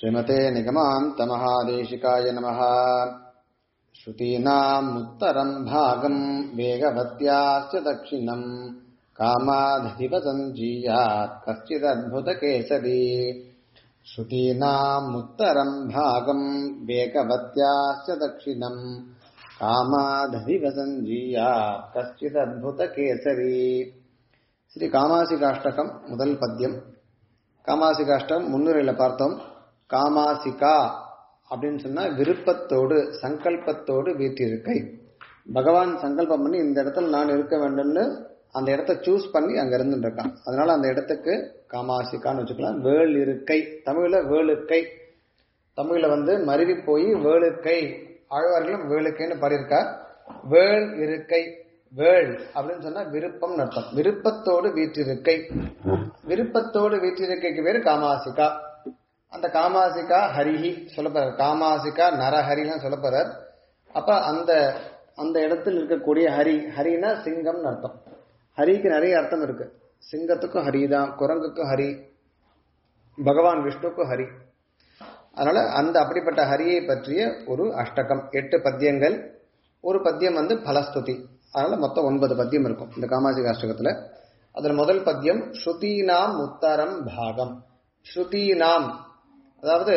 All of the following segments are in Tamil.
श्रीमते निगमान्तमहादेशिकाय नमः श्रुतीनामुत्तरम् भागम् वेगवत्याश्च दक्षिणम् कामाधधिवसञ्जीयात् कश्चिदद्भुतकेसरी श्रुतीनामुत्तरम् भागम् वेगवत्याश्च दक्षिणम् காமாததிவசஞ்சீயாத் கஷ்டித் அத்புத கேசரி ஸ்ரீ காமாசிகாஷ்டகம் முதல் பத்தியம் காமாசிகாஷ்டம் முன்னுரையில் பார்த்தோம் காமாசிகா அப்படின்னு சொன்னா விருப்பத்தோடு சங்கல்பத்தோடு வீட்டிருக்கை பகவான் சங்கல்பம் பண்ணி இந்த இடத்துல நான் இருக்க வேண்டும்னு அந்த இடத்த சூஸ் பண்ணி அங்க இருந்துட்டு இருக்கான் அதனால அந்த இடத்துக்கு காமாசிகான்னு வச்சுக்கலாம் வேள் இருக்கை தமிழ்ல வேளுக்கை தமிழ்ல வந்து மருவி போய் வேளுக்கை ஆழ்வார்களும் வேளுக்கைன்னு பாடியிருக்கா வேள் இருக்கை வேள் அப்படின்னு சொன்னா விருப்பம் அர்த்தம் விருப்பத்தோடு வீற்றிருக்கை விருப்பத்தோடு வீற்றிருக்கைக்கு பேரு காமாசிகா அந்த காமாசிகா ஹரிஹி சொல்லப்படுறார் காமாசிகா நரஹரிலாம் சொல்லப்படுறார் அப்ப அந்த அந்த இடத்தில் இருக்கக்கூடிய ஹரி ஹரினா சிங்கம்னு அர்த்தம் ஹரிக்கு நிறைய அர்த்தம் இருக்கு சிங்கத்துக்கும் ஹரி தான் குரங்குக்கும் ஹரி பகவான் விஷ்ணுக்கும் ஹரி அதனால அந்த அப்படிப்பட்ட ஹரியை பற்றிய ஒரு அஷ்டகம் எட்டு பத்தியங்கள் ஒரு பத்தியம் வந்து பலஸ்துதி அதனால மொத்தம் ஒன்பது பத்தியம் இருக்கும் இந்த காமாசிக அஷ்டகத்துல அதுல முதல் பத்தியம் ஸ்ருதீனாம் உத்தரம் பாகம் ஸ்ருதீனாம் அதாவது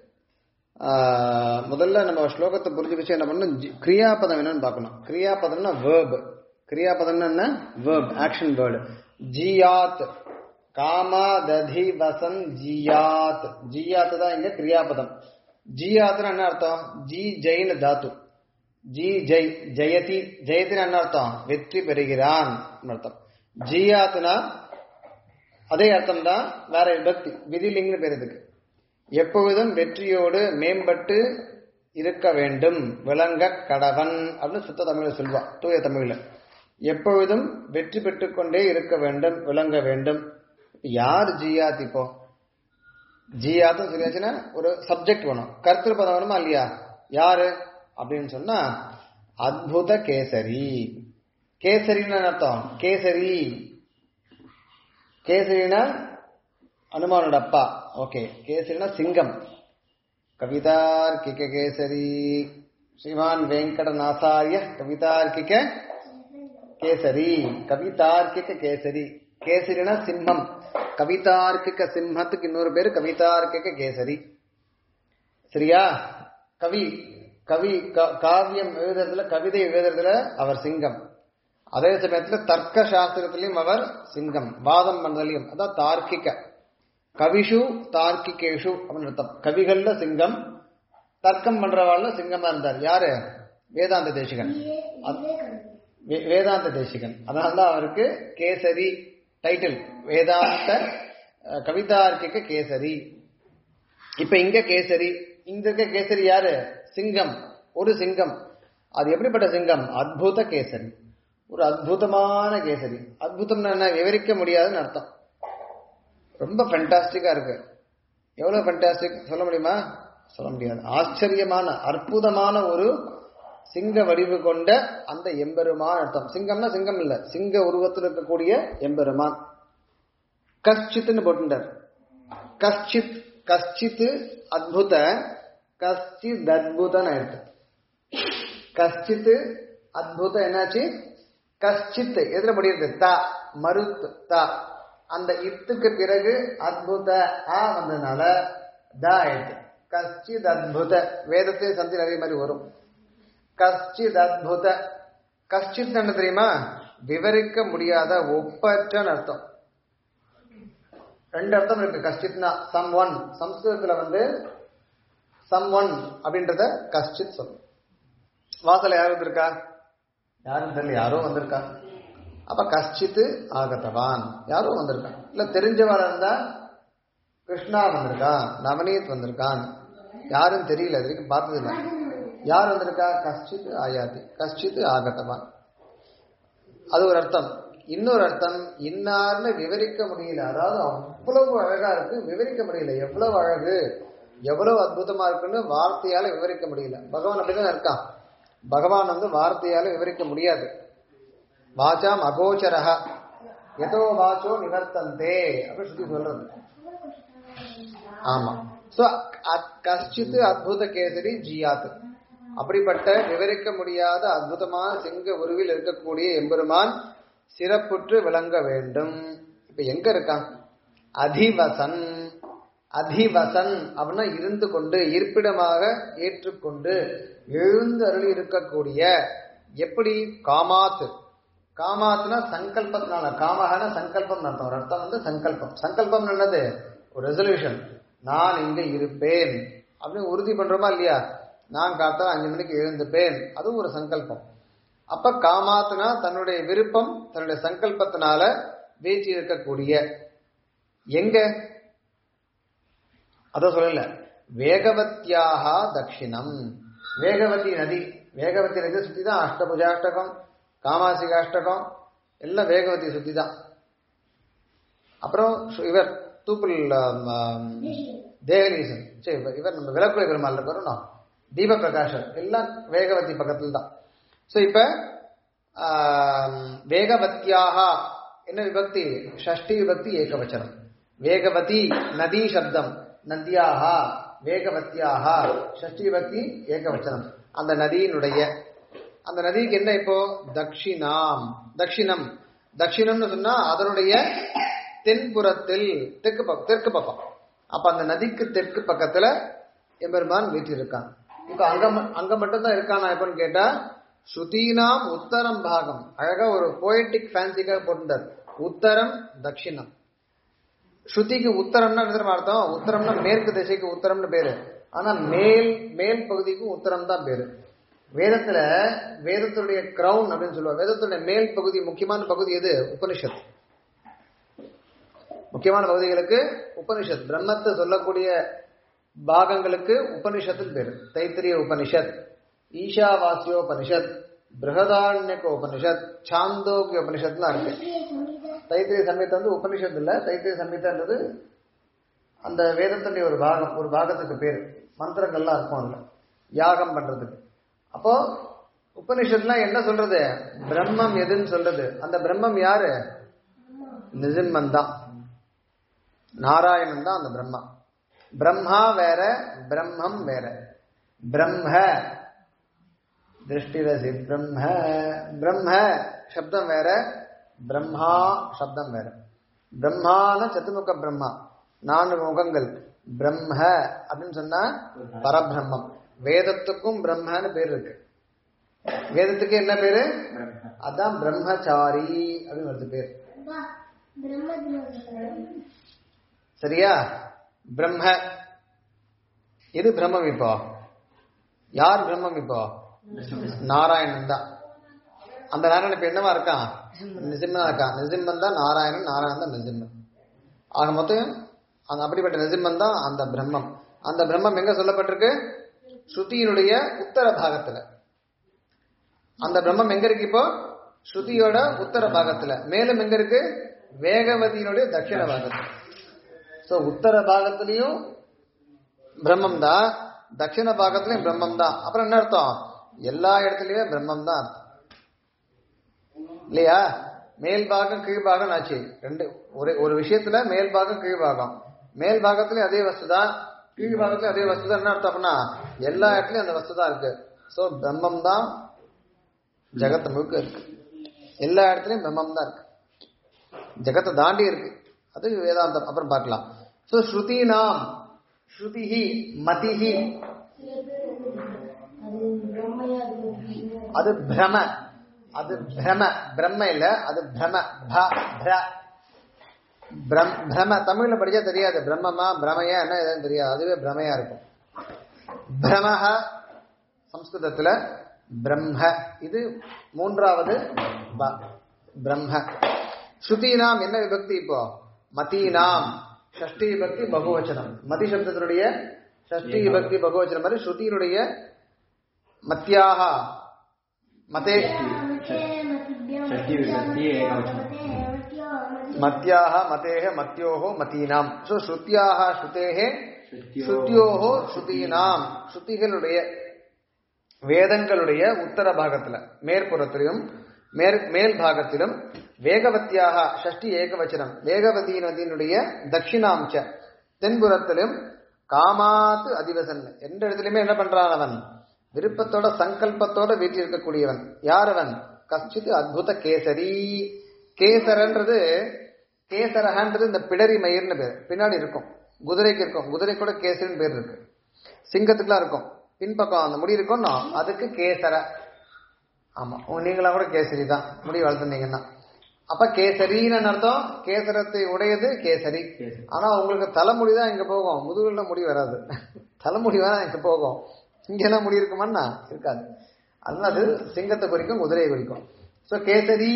முதல்ல நம்ம ஸ்லோகத்தை புரிஞ்சுக்கிச்சு என்ன பண்ணணும் கிரியாபதம் என்னன்னு பார்க்கணும் கிரியாபதம்னா வேர்ப் கிரியாபதம்னா என்ன வேர்ப் ஆக்ஷன் வேர்டு ஜியாத் காமாததி வசன் ஜியாத் ஜியாத் தான் இங்க கிரியாபதம் ஜியாத்னு என்ன அர்த்தம் ஜி ஜெயின் தாத்து ஜி ஜெய் ஜெயதி ஜெயத்தின் என்ன அர்த்தம் வெற்றி பெறுகிறான் அர்த்தம் ஜியாத்னா அதே அர்த்தம் தான் வேற விபக்தி விதிலிங்னு பேர் இதுக்கு எப்பொழுதும் வெற்றியோடு மேம்பட்டு இருக்க வேண்டும் விளங்க கடவன் அப்படின்னு சுத்த தமிழ்ல சொல்வா தூய தமிழ்ல எப்பொழுதும் வெற்றி பெற்றுக்கொண்டே இருக்க வேண்டும் விளங்க வேண்டும் யார் ஜியாத் இப்போ ஜியாத்தும் சொல்லியாச்சுன்னா ஒரு சப்ஜெக்ட் வேணும் கருத்திருப்பதம் வேணுமா இல்லையா யாரு அப்படின்னு சொன்னா அத்புத கேசரி கேசரின்னு அர்த்தம் கேசரி கேசரினா அனுமானோட அப்பா ஓகே கேசரினா சிங்கம் கவிதார்க்கிக கேசரி ஸ்ரீமான் வெங்கடநாசாரிய கவிதார்க்கிக கேசரி கவிதார்க்கிக கேசரி கேசரினா சிம்மம் கவிதார்க்கிக சிம்மத்துக்கு இன்னொரு பேரு கவிதார்க்கிக கேசரி சரியா கவி கவி காவியம் எழுதுறதுல கவிதை எழுதுறதுல அவர் சிங்கம் அதே சமயத்துல தர்க்க சாஸ்திரத்திலையும் அவர் சிங்கம் வாதம் பண்றதுலையும் அதான் தார்க்கிக கவிஷு தார்க்கிகேஷு அப்படின்னு அர்த்தம் கவிகள்ல சிங்கம் தர்க்கம் பண்றவாள்ல சிங்கமா இருந்தார் யாரு வேதாந்த தேசிகன் வேதாந்த தேசிகன் அதனால்தான் அவருக்கு கேசரி டைட்டில் வேதாந்த கவிதார்க்கிக கேசரி இப்ப இங்க கேசரி இங்க இருக்க கேசரி யாரு சிங்கம் ஒரு சிங்கம் அது எப்படிப்பட்ட சிங்கம் அத்புத கேசரி ஒரு அற்புதமான கேசரி அற்புதம்னா என்ன விவரிக்க முடியாதுன்னு அர்த்தம் ரொம்ப ஃபென்டாஸ்டிக்கா இருக்கு எவ்வளவு ஃபென்டாஸ்டிக் சொல்ல முடியுமா சொல்ல முடியாது ஆச்சரியமான அற்புதமான ஒரு சிங்க வடிவு கொண்ட அந்த எம்பெருமான் அர்த்தம் சிங்கம்னா சிங்கம் இல்ல சிங்க உருவத்தில் இருக்கக்கூடிய எம்பெருமான் கஷ்டித்னு போட்டுட்டார் கஷ்டித் கஷ்டித் அத்புத கஷ்டித் அத்புதன் ஆயிடுச்சு கஷ்டித் அத்புத என்னாச்சு கஷ்டித் எதுல முடியுது த மருத் த அந்த இத்துக்கு பிறகு அத்புத ஆ வந்ததுனால த ஆயிடுச்சு கஷ்டித் அத்புத வேதத்தை சந்தி நிறைய மாதிரி வரும் கஷ்டித் அத்புத கஷ்டித் என்ன தெரியுமா விவரிக்க முடியாத ஒப்பற்றன்னு அர்த்தம் ரெண்டு அர்த்தம் இருக்கு கஷ்டித்னா சம் ஒன் சம்ஸ்கிருதத்துல வந்து சம் ஒன் அப்படின்றத கஷ்டித் சொல்லும் வாசல யார் வந்திருக்கா யாரும் தெரியல யாரோ வந்திருக்கா அப்ப கஷ்டித்து ஆகத்தவான் யாரோ வந்திருக்கான் இல்ல தெரிஞ்சவரா இருந்தா கிருஷ்ணா வந்திருக்கான் நவநீத் வந்திருக்கான் யாரும் தெரியல இது வரைக்கும் பார்த்தது இல்லை யார் வந்திருக்கா கஷ்டித்து ஆயாதி கஷ்டித்து ஆகத்தவான் அது ஒரு அர்த்தம் இன்னொரு அர்த்தம் இன்னார்னு விவரிக்க முடியல அதாவது அவ்வளவு அழகா இருக்கு விவரிக்க முடியல எவ்வளவு அழகு எவ்வளவு அற்புதமா இருக்குன்னு வார்த்தையால விவரிக்க முடியல பகவான் அப்படிதான் இருக்கான் பகவான் வந்து வார்த்தையால விவரிக்க முடியாது வாச்சாம் அகோச்சரஹ எதோ வாச்சோ நிவர்த்தந்தே அப்படின்னு சொல்லி சொல்றது ஆமா சோ கஷ்டித் அத்புத கேசரி ஜியாத் அப்படிப்பட்ட விவரிக்க முடியாத அற்புதமான சிங்க உருவில் இருக்கக்கூடிய எம்பெருமான் சிறப்புற்று விளங்க வேண்டும் இப்ப எங்க இருக்கான் அதிவசன் அதிவசன் அப்படின்னா இருந்து கொண்டு இருப்பிடமாக ஏற்றுக்கொண்டு எழுந்து அருளி இருக்கக்கூடிய எப்படி காமாத் காமாத்னா சங்கல்பத்தினால காமகன சங்கல்பம் அர்த்தம் ஒரு அர்த்தம் வந்து சங்கல்பம் சங்கல்பம் என்னது ஒரு ரெசல்யூஷன் நான் இங்க இருப்பேன் அப்படின்னு உறுதி பண்றோமா இல்லையா நான் காத்தா அஞ்சு மணிக்கு எழுந்துப்பேன் அதுவும் ஒரு சங்கல்பம் அப்ப காமாத்னா தன்னுடைய விருப்பம் தன்னுடைய சங்கல்பத்தினால வீழ்ச்சி இருக்கக்கூடிய எங்க அத சொல்லல வேகவத்தியாக தட்சிணம் வேகவதி நதி வேகவதி நதி சுத்தி தான் அஷ்டபுஜாஷ்டகம் காமாசிகாஷ்டகம் எல்லாம் வேகவதி சுத்தி தான் அப்புறம் இவர் தூக்குல் தேகலீசன் சரி இவர் நம்ம விளக்குலை பெருமாள் இருக்கணும் தீப பிரகாஷர் எல்லாம் வேகவதி பக்கத்தில் தான் ஸோ இப்ப வேகவத்தியாக என்ன விபக்தி ஷஷ்டி விபக்தி ஏகவச்சனம் வேகவதி நதி சப்தம் நந்தியாக வேகவத்தியாக ஷஷ்டி விபக்தி ஏகவச்சனம் அந்த நதியினுடைய அந்த நதிக்கு என்ன இப்போ தக்ஷிணாம் தக்ஷிணம் தக்ஷிணம்னு சொன்னா அதனுடைய தென்புறத்தில் தெற்கு பக்கம் தெற்கு பக்கம் அப்ப அந்த நதிக்கு தெற்கு பக்கத்துல எம்பெருமான் வீட்டிருக்கான் இப்ப அங்க அங்க மட்டும் தான் இருக்கானா எப்பன்னு கேட்டா ஸ்ருதீனாம் உத்தரம் பாகம் அழகா ஒரு போயட்டிக் ஃபேன்சிக்காக போட்டுட்டார் உத்தரம் தட்சிணம் ஸ்ருதிக்கு உத்தரம்னா என்ன அர்த்தம் உத்தரம்னா மேற்கு திசைக்கு உத்தரம்னு பேரு ஆனா மேல் மேல் பகுதிக்கு உத்தரம் தான் பேரு வேதத்துல வேதத்துடைய கிரவுன் அப்படின்னு சொல்லுவாங்க வேதத்துடைய மேல் பகுதி முக்கியமான பகுதி எது உபனிஷத் முக்கியமான பகுதிகளுக்கு உபனிஷத் பிரம்மத்தை சொல்லக்கூடிய பாகங்களுக்கு உபனிஷத்துன்னு பேரு தைத்திரிய உபனிஷத் ஈஷாவாசியோபனிஷத் பிரகதாரண்யக உபனிஷத் சாந்தோக்கிய உபனிஷத்லாம் இருக்கு தைத்திரிய சமயத்தை வந்து உபனிஷத் இல்ல தைத்திரிய சமயத்தன்றது அந்த வேதத்துடைய ஒரு பாகம் ஒரு பாகத்துக்கு பேர் மந்திரங்கள்லாம் இருக்கும் அதுல யாகம் பண்றதுக்கு அப்போ உபனிஷத்லாம் என்ன சொல்றது பிரம்மம் எதுன்னு சொல்றது அந்த பிரம்மம் யாரு நிசிம்மன் தான் நாராயணன் தான் அந்த பிரம்மா பிரம்மா வேற பிரம்மம் வேற பிரம்ம திருஷ்டிரசி பிரம்ம பிரம்ம சப்தம் வேற பிரம்மா சப்தம் வேற பிரம்மான சத்துமுக பிரம்மா நான்கு முகங்கள் பிரம்ம அப்படின்னு சொன்னா பரபிரம்மம் வேதத்துக்கும் பிரம்மன்னு பேர் இருக்கு வேதத்துக்கு என்ன பேரு அதான் பிரம்மச்சாரி அப்படின்னு வருது பேர் சரியா பிரம்ம எது பிரம்மம் இப்போ யார் பிரம்மம் இப்போ நாராயணன் தான் அந்த நாராயணன் இப்ப என்னவா இருக்கான் நிசிம்மனா இருக்கான் நிசிம்மன் தான் நாராயணன் நாராயணன் தான் நிசிம்மன் ஆக மொத்தம் அந்த அப்படிப்பட்ட நிசிம்மன் தான் அந்த பிரம்மம் அந்த பிரம்மம் எங்க சொல்லப்பட்டிருக்கு ஸ்ருதியினுடைய உத்தர பாகத்துல அந்த பிரம்மம் எங்க இருக்கு இப்போ ஸ்ருதியோட உத்தர பாகத்துல மேலும் எங்க இருக்கு வேகவதியினுடைய தட்சிண பாகத்துல சோ உத்தர பாகத்திலையும் பிரம்மம் தான் தட்சிண பாகத்திலையும் பிரம்மம் தான் அப்புறம் என்ன அர்த்தம் எல்லா இடத்துலயுமே பிரம்மம் தான் அர்த்தம் இல்லையா மேல் பாகம் கீழ் பாகம் ஆச்சு ரெண்டு ஒரு ஒரு விஷயத்துல மேல் பாகம் கீழ் பாகம் மேல் பாகத்திலயும் அதே வஸ்து தான் கீழ் பாகத்திலயும் அதே வஸ்து தான் என்ன அர்த்தம் அப்படின்னா எல்லா இடத்துலயும் அந்த வஸ்து தான் இருக்கு சோ பிரம்மம் தான் ஜெகத்து முழுக்க இருக்கு எல்லா இடத்துலயும் பிரம்மம் தான் இருக்கு ஜெகத்தை தாண்டி இருக்கு அது வேதாந்தம் அப்புறம் பார்க்கலாம் சோ ஸ்ருதி நாம் ஸ்ருதிஹி மதிஹி அது பிரம அது பிரம பிரம்ம இல்ல அது பிரம ப பிர பிரம் பிரம தமிழ்ல படிச்சா தெரியாது பிரம்மமா பிரமையா என்ன எதுன்னு தெரியாது அதுவே பிரமையா இருக்கும் பிரமஹ சம்ஸ்கிருதத்துல பிரம்ம இது மூன்றாவது ப பிரம்ம ஸ்ருதீனாம் என்ன விபக்தி இப்போ மதீனாம் ஷஷ்டி விபக்தி பகுவச்சனம் மதி சப்தத்தினுடைய ஷஷ்டி விபக்தி பகுவச்சனம் மாதிரி ஸ்ருதியினுடைய மத்தியாக மதே மத்தியாக மதேக மத்தியோகோ மதீனாம் சோ ஸ்ருத்தியாக ஸ்ருதேக ஸ்ருத்தியோகோ ஸ்ருதீனாம் ஸ்ருதிகளுடைய வேதங்களுடைய உத்தர பாகத்துல மேற்புறத்திலும் மேல் மேல் பாகத்திலும் வேகவத்தியாக ஷஷ்டி ஏகவச்சனம் வேகவதி நதியினுடைய தட்சிணாம்ச தென்புறத்திலும் காமாத்து அதிவசன் எந்த இடத்துலயுமே என்ன பண்றான் அவன் விருப்பத்தோட சங்கல்பத்தோட வீட்டில் இருக்கக்கூடியவன் யார் அவன் கஷ்டித் அத்புத கேசரி கேசரன்றது கேசரகன்றது இந்த பிடரி மயிர்னு பேர் பின்னாடி இருக்கும் குதிரைக்கு இருக்கும் குதிரை கூட கேசரின்னு பேர் இருக்கு சிங்கத்துக்குலாம் இருக்கும் பின்பக்கம் அந்த முடி இருக்கும்னா அதுக்கு கேசர ஆமா உங்க நீங்களா கூட கேசரி தான் முடி வளர்த்துனீங்கன்னா அப்ப கேசரின்னு அர்த்தம் கேசரத்தை உடையது கேசரி ஆனா உங்களுக்கு தலைமுடி தான் இங்க போகும் முதுகுல முடி வராது தலைமுடி வேணா இங்க போகும் இங்கெல்லாம் முடி இருக்குமான்னா இருக்காது அதனால அது சிங்கத்தை குறிக்கும் குதிரையை குறிக்கும் சோ கேசரி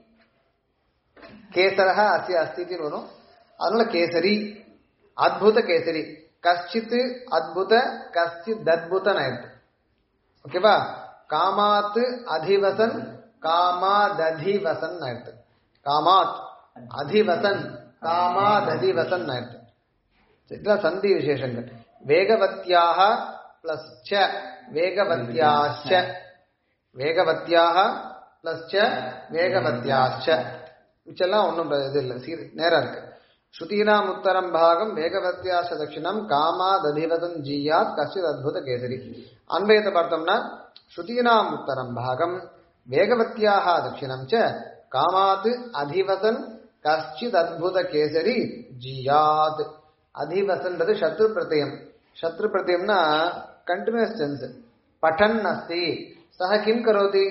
கேசரக அஸ்தி அஸ்தின்னு வரும் அதனால கேசரி அத்புத கேசரி கஷ்டித் அத்புத கஷ்டித் அத்புதன் ஆயிடுது ஓகேவா காமாத்து அதிவசன் காமாததிவசன் ஆயிடுது காமாத் அதிவசன் காமாததிவசன் ஆயிடுது இதெல்லாம் சந்தி விசேஷங்கள் வேகவத்தியாக பிளஸ் ச வேகவத்தியாச்ச வேகவத்தியாக பிளஸ் ச வேகவத்தியாச்ச மிச்செல்லாம் ஒன்றும் இது இல்லை சீர் நேரம் இருக்கு ஸ்ருதீனாம் உத்தரம் பாகம் வேகவத்தியாச தட்சிணம் காமாததிவதன் ஜீயாத் கஷ்டித் அத்புத கேசரி அன்வயத்தை பார்த்தோம்னா ஸ்ருதீனாம் உத்தரம் பாகம் வேகவத்தியாக தட்சிணம் ச காமாத் அதிவசன் கஷ்டித் அத்புத கேசரி ஜீயாத் அதிவசன்றது சத்ரு பிரத்யம் சத்ரு பிரத்யம்னா கண்டினியூஸ் டென்ஸ் பட்டன் அஸ்தி சக கிம் கரோதி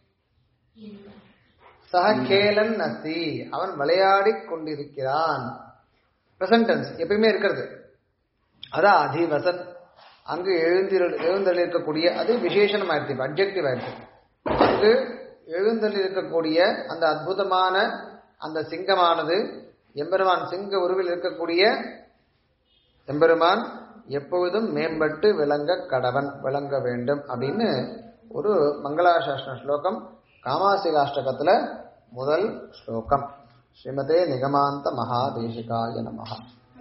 சக கேலன் அஸ்தி அவன் விளையாடிக் கொண்டிருக்கிறான் பிரசன்ட் டென்ஸ் எப்பயுமே இருக்கிறது அதான் அதிவசன் அங்கு எழுந்திரு எழுந்தள்ளிருக்கக்கூடிய அது விசேஷனம் ஆயிடுச்சு அப்ஜெக்டிவ் ஆயிடுச்சு அங்கு எழுந்தள்ளிருக்கக்கூடிய அந்த அற்புதமான அந்த சிங்கமானது எம்பெருமான் சிங்க உருவில் இருக்கக்கூடிய எம்பெருமான் எப்பொழுதும் மேம்பட்டு விளங்க கடவன் விளங்க வேண்டும் அப்படின்னு ஒரு மங்களாசாசன ஸ்லோகம் காமாசிகாஷ்டகத்துல முதல் ஸ்லோகம் ஸ்ரீமதே நிகமாந்த மகாதேசிகாய நமஹா